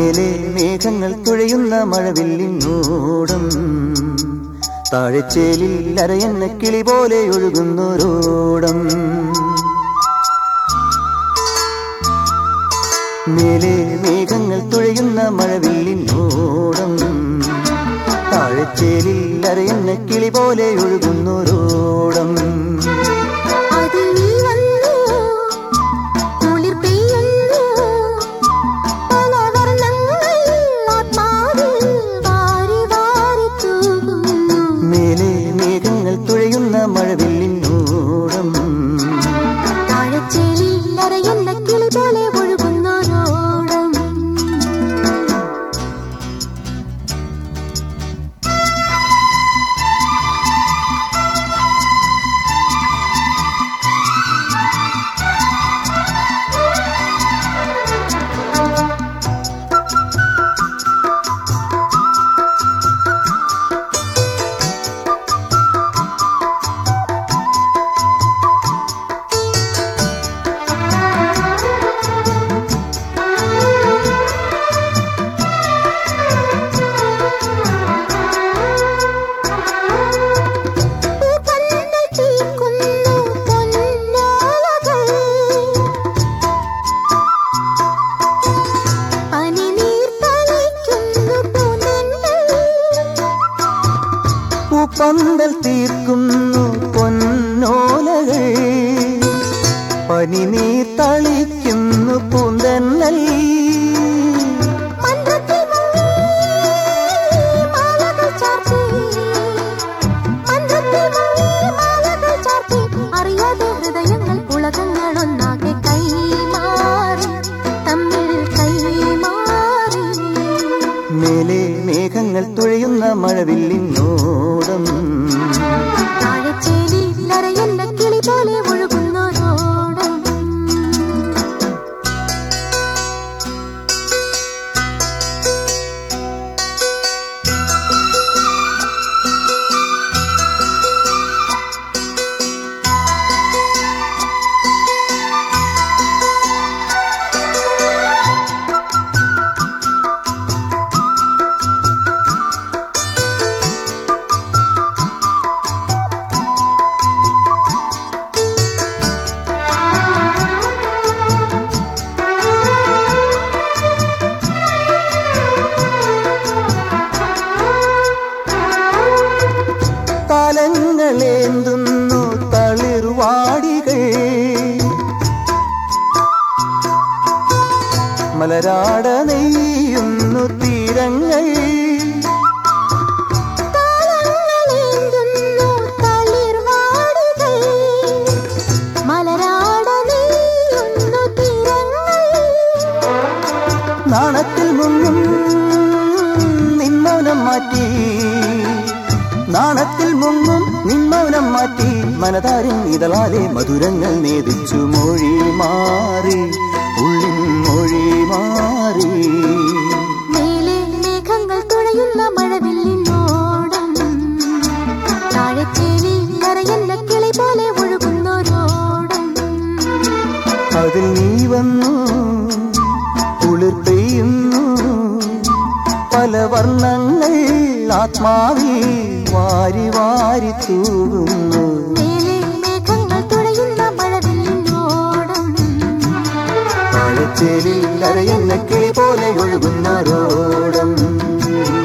മേലെ മേഘങ്ങൾ തുഴയുന്ന മഴവില്ലിന്നോടം താഴെച്ചേലിൽ അരയെന്ന കിളി പോലെ ഒഴുകുന്നൊരോടം മേലെ മേഘങ്ങൾ തുഴയുന്ന മഴവില്ലിന്നോടം താഴെച്ചേലിൽ അരയെന്ന കിളി പോലെ ഒഴുകുന്നൊരോടം അതിൽ നീ വന്നു കുളിർ പെയ്യുന്നു പല വർണ്ണങ്ങൾ ആത്മാവിൽ വാരി വാരി തൂകുന്നു മേലെ മേഘങ്ങൾ തുഴയുന്ന മഴവില്ലിന്നോടം താഴച്ചേലിൽ അരയുന്ന കിളി പോലെ ഒഴുകുന്നോരോടം പൂപ്പന്തൽ തീർക്കുന്നു പൊന്നോലകൾ പനിനീർ തളിക്കുന്നു പൂനെന്തൽ പൂപ്പന്തൽ തീർക്കുന്നു പൊന്നോലകൾ പനിനീർ തളിക്കുന്നു പൂന്തന്നൽ മന്ത്രത്തിൽ മുങ്ങി മാലകൾ ചാർത്തി മന്ത്രത്തിൽ മുങ്ങി മാലകൾ ചാർത്തി അറിയാതെ ഹൃദയങ്ങൾ പുളകങ്ങൾ ഒന്നാകെ കൈമാറി തമ്മിൽ കൈമാറി മേലെ മേഘങ്ങൾ തുഴയുന്ന മഴവില്ലിന്നോടം താഴച്ചേരി നരയെന്ന കിളി പോലെ ഒഴുകുന്നോരോടം കാലങ്ങളേന്തുന്നു തളിർവാടികൾ മലരാട നെയ്യുന്നു തീരങ്ങൾ താളങ്ങളേന്തുന്നു തളിർവാടികൾ. മലരാട നെയ്യുന്നു തീരങ്ങൾ. നാണത്തിൽ മുങ്ങും നിന്മൗനം മാറ്റി നാണത്തിൽ മുങ്ങും നിന്മൗനം മാറ്റി മനതാരിൻ ഇതളാലെ മധുരങ്ങൾ നേദിച്ചു മൊഴി മാറി ഉള്ളിൻ മൊഴി മാറി മേലെ മേഘങ്ങൾ തുഴയുന്ന മഴവില്ലിനോടം. താഴച്ചേരി നരയെന്ന കിളി പോലെ ഒഴുകുന്നോരോടം. അതിൽ നീ വന്നു കുളിർ പെയ്യുന്നു പല വർണ്ണങ്ങൾ ആത്മാവിൽ വാരി വാരി തൂകുന്നു മേലെ മേഘങ്ങൾ തുഴയുന്ന മഴവില്ലിനോടം. താഴച്ചേലിൽ അരയുന്ന കിളി പോലെ ഒഴുകുന്ന റോഡം